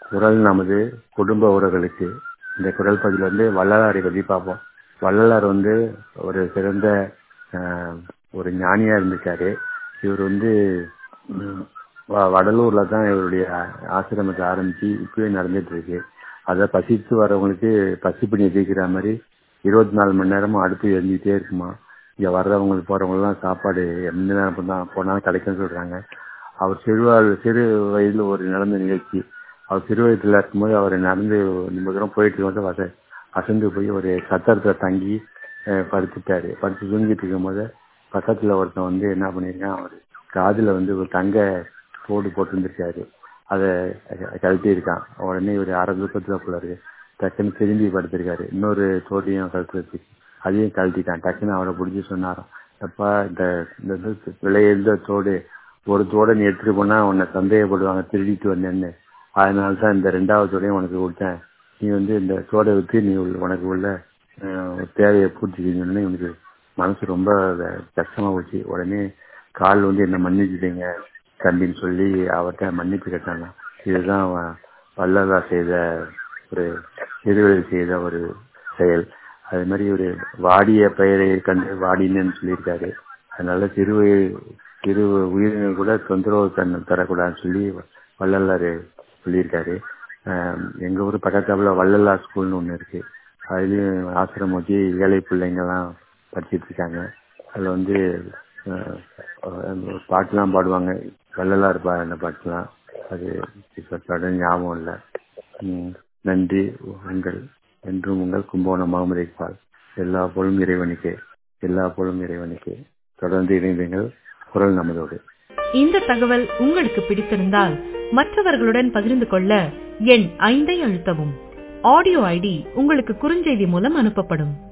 குரல் நமது குடும்ப உறவுகளுக்கு இந்த குரல் பதிவில் வந்து வள்ளலாரை பற்றி பார்ப்போம் வள்ளலார் வந்து ஒரு சிறந்த ஆஹ், ஒரு ஞானியா இருந்திருக்காரு இவர் வந்து ம், வ- வடலூர்ல தான் இவருடைய ஆசிரமத்தை ஆரம்பிச்சு இப்பவே நடந்துட்டு இருக்கு அதை பசித்து வரவங்களுக்கு பசிப்பிணி தீர்க்கிற மாதிரி இருபத்தி நாலு மணி நேரமும் அடுப்பு எரிஞ்சிட்டே இருக்குமா இங்க வர்றவங்களுக்கு போறவங்க எல்லாம் சாப்பாடு எந்த நேரம் தான் போனாலும் கிடைக்கும்னு சொல்றாங்க அவர் சிறுவாழ் சிறு வயதுல ஒரு நடந்த நிகழ்ச்சி அவர் சிறு வயதுல இருக்கும்போது அவர் நடந்து ரொம்ப தூரம் போயிட்டு இருக்கும்போது வச அசந்து போய் ஒரு சத்திரத்துல தங்கி அஹ், படுத்துட்டாரு படுத்து தூங்கிட்டு இருக்கும்போது பக்கத்துல ஒருத்தன் வந்து என்ன பண்ணிருக்கான் அவர் காதுல வந்து ஒரு தங்க தோடு போட்டுருந்துருக்காரு அதை கழட்டி இருக்கான் உடனே ஒரு அரை தூக்கத்துல போல இருக்கு டக்குன்னு திரும்பி படுத்திருக்காரு இன்னொரு தோட்டையும் கழுத்து வச்சு அதையும் கழட்டிட்டான் டக்குன்னு அவரை பிடிச்சி சொன்னாராம் அப்பா இந்த இந்த இது விலையுந்த தோடு ஒரு தோடை நீ எடுத்துட்டு போனா உன்னை சந்தேகப்படுவாங்க திருடிட்டு வந்தேன்னு அதனால தான் இந்த ரெண்டாவது தோடையும் உனக்கு கொடுத்தேன் நீ வந்து இந்த தோடை வித்து நீ உள்ள- உனக்கு உள்ள அஹ், தேவையை பூர்த்திக்கணும்னு எனக்கு மனசு ரொம்ப க- கஷ்டமா போச்சு உடனே கால் வந்து என்ன மன்னிச்சுட்டீங்க தம்பின்னு சொல்லி அவர்கிட்ட மன்னிப்பு கேட்டாங்க இதுதான் வ- வள்ளலார் செய்த ஒரு சிறுவர்கள் செய்த ஒரு செயல் அது மாதிரி ஒரு வாடிய பெயரை கண்டு வாடினன்னு சொல்லியிருக்காரு அதனால சிறு சிறு உயிரினர் கூட தொந்தரவு தன் தரக்கூடாதுன்னு சொல்லி வள்ளலார் சொல்லியிருக்காரு ஆஹ் எங்க ஊர் பக்கத்தாப்புல வள்ளலார் ஸ்கூல்னு ஒண்ணு இருக்கு அதுலயும் ஆசிரமம் வச்சு ஏழை பிள்ளைங்கலாம் படிச்சிட்டு இருக்காங்க அதுல வந்து ஆஹ் ஆஹ் பாட்டுலாம் பாடுவாங்க வள்ளலார் பாடின பாட்டுலாம் அது இப்ப சடன் ஞாபகம் இல்லை உம் நன்றி உங்கள் என்றும் உங்கள் கும்பகோணம் முகமது இக்பால் எல்லா பொருளும் இறைவனுக்கு எல்லா பொருளும் இறைவனுக்கு தொடர்ந்து இணைந்தீங்கள் குரல் நமதோடு இந்த தகவல் உங்களுக்கு பிடித்திருந்தால் மற்றவர்களுடன் பகிர்ந்து கொள்ள எண் ஐந்தை அழுத்தவும் ஆடியோ ஐடி உங்களுக்கு குறுஞ்செய்தி மூலம் அனுப்பப்படும்